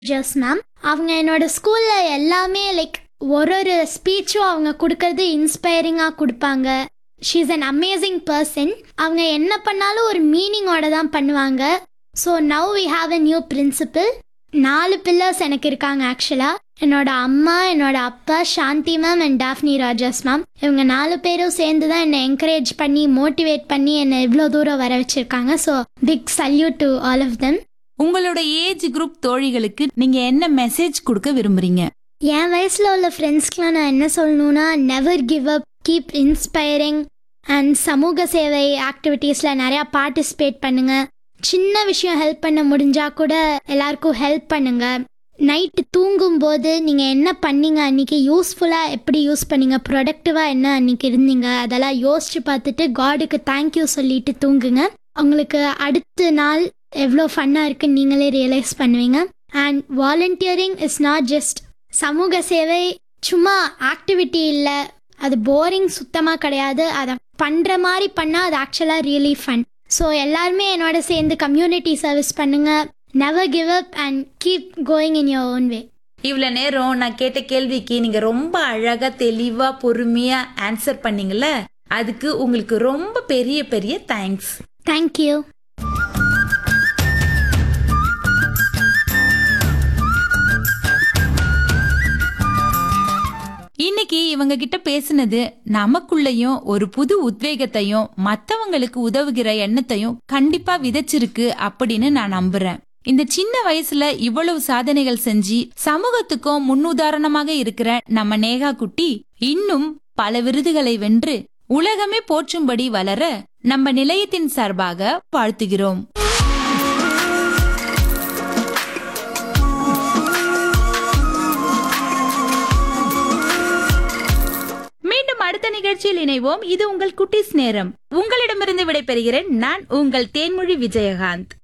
just ma'am அவங்க என்னோட ஸ்கூல்ல எல்லாமே லைக் ஒரு ஒரு ஸ்பீச்சும் அவங்க கொடுக்கறது இன்ஸ்பைரிங்காக கொடுப்பாங்க she is an amazing person அவங்க என்ன பண்ணாலும் ஒரு மீனிங்கோட தான் பண்ணுவாங்க so now we have a new principal நாலு பில்லர்ஸ் எனக்கு இருக்காங்க ஆக்சுவலாக என்னோட அம்மா என்னோட அப்பா Shanthi ma'am and Daphne Rajas ma'am இவங்க நாலு பேரும் சேர்ந்து தான் என்னை என்கரேஜ் பண்ணி மோட்டிவேட் பண்ணி என்னை இவ்வளோ தூரம் வர வச்சிருக்காங்க so big salute to all of them உங்களோட ஏஜ் குரூப் தோழிகளுக்கு நீங்க என்ன மெசேஜ் கொடுக்க விரும்புறீங்க என் வயசில் உள்ள ஃப்ரெண்ட்ஸ்க்குலாம் நான் என்ன சொல்லணும்னா never give up keep inspiring and சமூக சேவை ஆக்டிவிட்டீஸில் நிறையா பார்ட்டிசிபேட் பண்ணுங்க சின்ன விஷயம் ஹெல்ப் பண்ண முடிஞ்சா கூட எல்லாருக்கும் ஹெல்ப் பண்ணுங்க நைட்டு தூங்கும்போது நீங்கள் என்ன பண்ணீங்க அன்னைக்கு யூஸ்ஃபுல்லாக எப்படி யூஸ் பண்ணீங்க ப்ரொடக்டிவாக என்ன அன்னைக்கு இருந்தீங்க அதெல்லாம் யோசிச்சு பார்த்துட்டு காடுக்கு தேங்க்யூ சொல்லிட்டு தூங்குங்க உங்களுக்கு அடுத்த நாள் எவ்வளோ ஃபன்னாக இருக்குன்னு நீங்களே ரியலைஸ் பண்ணுவீங்க and volunteering is not just சமூக சேவை சும்மா ஆக்டிவிட்டி இல்லை அது போரிங் சுத்தமாக கிடையாது அதை பண்ணுற மாதிரி பண்ணால் அது ஆக்சுவலாக ரியலி ஃபன் ஸோ எல்லாருமே என்னோட சேர்ந்து கம்யூனிட்டி சர்வீஸ் பண்ணுங்க never give up and keep going in your own way இவ்வளவு நேரம் நான் கேட்ட கேள்விக்கு நீங்க ரொம்ப அழகா தெளிவா பொறுமையா ஆன்சர் பண்ணீங்கல்ல அதுக்கு உங்களுக்கு ரொம்ப பெரிய பெரிய தேங்க்ஸ் தேங்க்யூ இன்னைக்கு இவங்க கிட்ட பேசினது நமக்குள்ளயும் ஒரு புது உத்வேகத்தையும் மத்தவங்களுக்கு உதவுகிற எண்ணத்தையும் கண்டிப்பா விதைச்சிருக்கு அப்படின்னு நான் நம்புறேன் இந்த சின்ன வயசுல இவ்வளவு சாதனைகள் செஞ்சு சமூகத்துக்கும் முன்னுதாரணமாக இருக்கிற நம்ம நேகா குட்டி இன்னும் பல விருதுகளை வென்று உலகமே போற்றும்படி வளர நம்ம நிலையத்தின் சார்பாக வாழ்த்துகிறோம் மீண்டும் அடுத்த நிகழ்ச்சியில் இணைவோம் இது உங்கள் குட்டிஸ் நேரம் உங்களிடமிருந்து விடைபெறுகிறேன் நான் உங்கள் தேன்மொழி விஜயகாந்த்